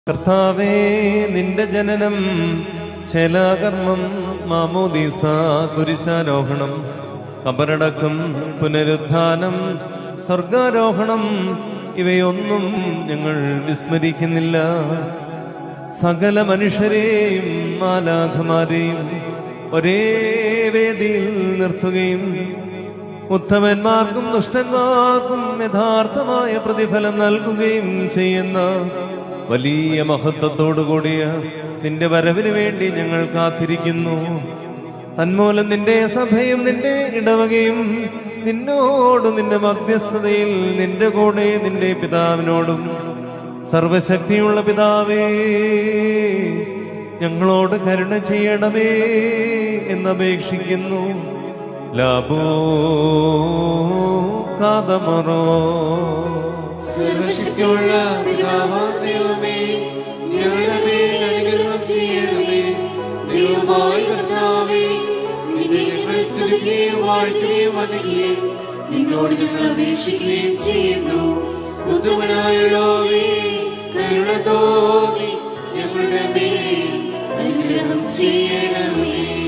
കർത്താവേ നിന്റെ ജനനം ചേലാകർമ്മം മാമോദീസ കുരിശാരോഹണം കബറടക്കം പുനരുത്ഥാനം സ്വർഗാരോഹണം ഇവയൊന്നും ഞങ്ങൾ വിസ്മരിക്കുന്നില്ല സകല മനുഷ്യരെയും മാലാഖമാരെയും ഒരേ വേദിയിൽ നിർത്തുകയും ഉത്തമന്മാർക്കും ദുഷ്ടന്മാർക്കും യഥാർത്ഥമായ പ്രതിഫലം നൽകുകയും ചെയ്യുന്ന വലിയ മഹത്വത്തോടുകൂടിയ നിന്റെ വരവിന് വേണ്ടി ഞങ്ങൾ കാത്തിരിക്കുന്നു തന്മൂലം നിന്റെ സഭയും നിന്റെ ഇടവകയും നിന്നോട് നിന്റെ മധ്യസ്ഥതയിൽ നിന്റെ കൂടെ നിന്റെ പിതാവിനോടും സർവശക്തിയുള്ള പിതാവേ ഞങ്ങളോട് കരുണ ചെയ്യണമേ എന്നപേക്ഷിക്കുന്നു ലാബോ കാതമറോ സർവശക്തിയുള്ള പിതാവാം ദൈവമേ ഞങ്ങളുടെ മേൽ അനുഗ്രഹം ചെയ്യണമേ ദൈവമായ കർത്താവേ നിന്നെ ഞങ്ങൾ സ്തുതിക്കുകയും വാഴ്ത്തുകയും വന്ദിക്കുകയും നിന്നോട് ഞങ്ങൾ അപേക്ഷിക്കുകയും ചെയ്യുന്നു ഉത്തമനായുള്ളവേ കരുണ തോന്നി ഞങ്ങളുടെ മേൽ അനുഗ്രഹം ചെയ്യണമേ